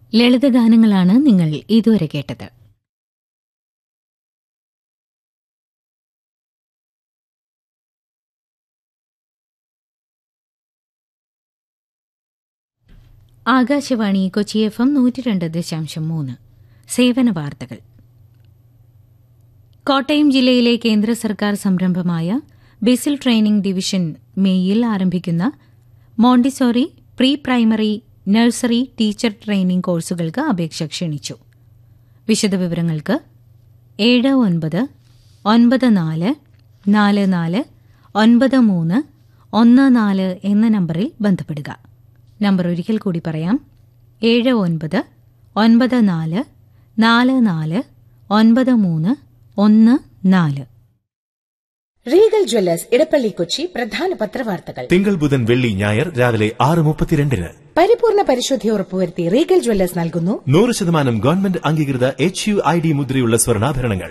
ലളിതഗാനങ്ങളാണ് നിങ്ങൾ ഇതുവരെ കേട്ടത് ആകാശവാണി കൊച്ചി എഫ് എം നൂറ്റി രണ്ട് ദശാംശം മൂന്ന് സേവന വാർത്തകൾ കോട്ടയം ജില്ലയിലെ കേന്ദ്ര സർക്കാർ സംരംഭമായ ബിസിൽ ട്രെയിനിംഗ് ഡിവിഷൻ മേയിൽ ആരംഭിക്കുന്ന Montessori pre primary nursery teacher training കോഴ്സുകൾക്ക് അപേക്ഷ ക്ഷണിച്ചു വിശദവിവരങ്ങൾക്ക് ഏഴ് ഒൻപത് ഒൻപത് നാല് നാല് നാല് ഒൻപത് മൂന്ന് ഒന്ന് നാല് എന്ന നമ്പറിൽ ബന്ധപ്പെടുക നമ്പർ ഒരിക്കൽ കൂടി പറയാം ഏഴ് ഒൻപത് ഒൻപത് നാല് നാല് നാല് ഒൻപത് മൂന്ന് ഒന്ന് നാല് റീഗൽ ജ്വല്ലേഴ്സ് ഇടപ്പള്ളി കൊച്ചി പ്രധാന പത്രവാർത്തകൾ തിങ്കൾ ബുധൻ വെള്ളി ഞായർ രാവിലെ ആറ് മുപ്പത്തിരണ്ടിന് പരിപൂർണ പരിശുദ്ധി ഉറപ്പുവരുത്തി റീഗൽ ജ്വല്ലേഴ്സ് നൽകുന്നു നൂറ് ശതമാനം ഗവൺമെന്റ് അംഗീകൃത എച്ച് യു ഐ ഡി മുദ്രയുള്ള സ്വർണ്ണാഭരണങ്ങൾ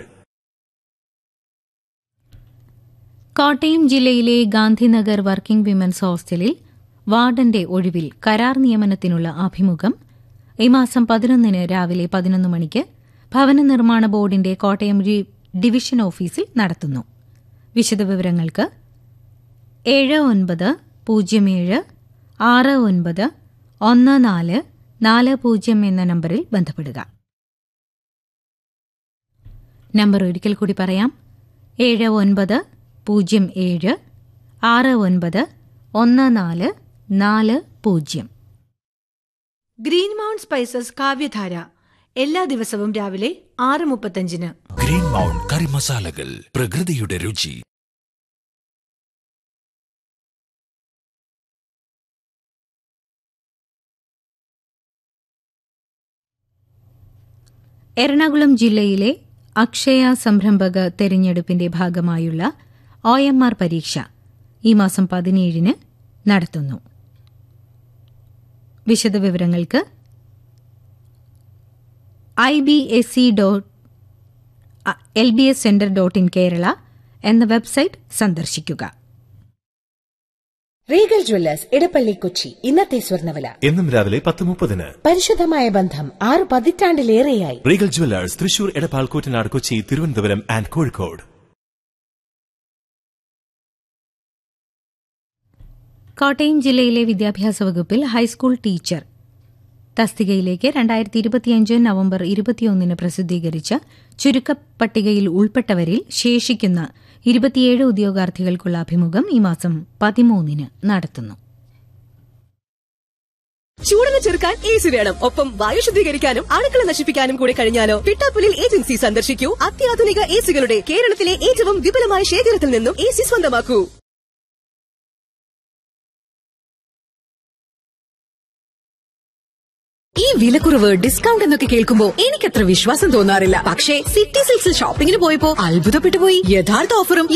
കോട്ടയം ജില്ലയിലെ ഗാന്ധിനഗർ വർക്കിംഗ് വിമൻസ് ഹോസ്റ്റലിൽ വാർഡന്റെ ഒഴിവിൽ കരാർ നിയമനത്തിനുള്ള അഭിമുഖം ഈ മാസം പതിനൊന്നിന് രാവിലെ പതിനൊന്ന് മണിക്ക് ഭവന നിർമ്മാണ ബോർഡിന്റെ കോട്ടയം രി- ഡിവിഷൻ ഓഫീസിൽ നടത്തുന്നു വിശദവിവരങ്ങൾക്ക് ഏഴ് ഒൻപത് പൂജ്യം ഏഴ് ആറ് ഒൻപത് ഒന്ന് നാല് നാല് പൂജ്യം എന്ന നമ്പറിൽ ബന്ധപ്പെടുക നമ്പർ ഒരിക്കൽ കൂടി പറയാം ഏഴ് ഒൻപത് പൂജ്യം ഏഴ് ആറ് ഒൻപത് ഒന്ന് നാല് നാല് പൂജ്യം ഗ്രീൻ മൗണ്ട് സ്പൈസസ് കാവ്യധാര എല്ലാ ദിവസവും രാവിലെ ആറ് മുപ്പത്തഞ്ചിന് ഗ്രീൻ മൗണ്ട് കറി മസാലകൾ പ്രകൃതിയുടെ രുചി എറണാകുളം ജില്ലയിലെ അക്ഷയ സംരംഭക തെരഞ്ഞെടുപ്പിന്റെ ഭാഗമായുള്ള ഒ എം ആർ പരീക്ഷ ഈ മാസം പതിനേഴിന് നടത്തുന്നു വിശദവിവരങ്ങൾക്ക് I B S C dot L B S centre dot in Kerala എന്ന വെബ്സൈറ്റ് സന്ദർശിക്കുക റീഗൽ ജ്വല്ലേഴ്സ് ഇടപ്പള്ളി കൊച്ചി ഇന്നത്തെ സ്വർണ്ണവില എന്നും രാവിലെ പത്ത് മുപ്പതിന് പരിശുദ്ധമായ ബന്ധം ആറ് പതിറ്റാണ്ടിലേറെയായി Regal Jewellers Thrissur Edappal Koottanad Kochi Thiruvananthapuram and Kozhikode Kottayam ജില്ലയിലെ വിദ്യാഭ്യാസ വകുപ്പിൽ ഹൈസ്കൂൾ ടീച്ചർ തസ്തികയിലേക്ക് രണ്ടായിരത്തി ഇരുപത്തിയഞ്ച് നവംബർ ഇരുപത്തിയൊന്നിന് പ്രസിദ്ധീകരിച്ച ചുരുക്കപ്പട്ടികയിൽ ഉൾപ്പെട്ടവരിൽ ശേഷിക്കുന്ന ഇരുപത്തിയേഴ് ഉദ്യോഗാർത്ഥികൾക്കുള്ള അഭിമുഖം ഈ മാസം പതിമൂന്നിന് നടത്തുന്നു ചൂടിനെ ചെറുക്കാൻ എ സി വേണം ഒപ്പം വായു ശുദ്ധീകരിക്കാനും അണുക്കളെ നശിപ്പിക്കാനും കൂടി കഴിഞ്ഞാലോ പിട്ടാപ്പുലിൽ ഏജൻസി സന്ദർശിക്കൂ അത്യാധുനിക എ സികളുടെ കേരളത്തിലെ ഏറ്റവും വിപുലമായ ശേഖരത്തിൽ നിന്നും എ സി സ്വന്തമാക്കൂ ഈ വിലക്കുറവ് ഡിസ്കൗണ്ട് എന്നൊക്കെ കേൾക്കുമ്പോ എനിക്കത്ര വിശ്വാസം തോന്നാറില്ല പക്ഷേ സിറ്റി സിൽസിൽ ഷോപ്പിംഗിന് പോയപ്പോ അത്ഭുതപ്പെട്ടു പോയി യഥാർത്ഥ ഓഫറും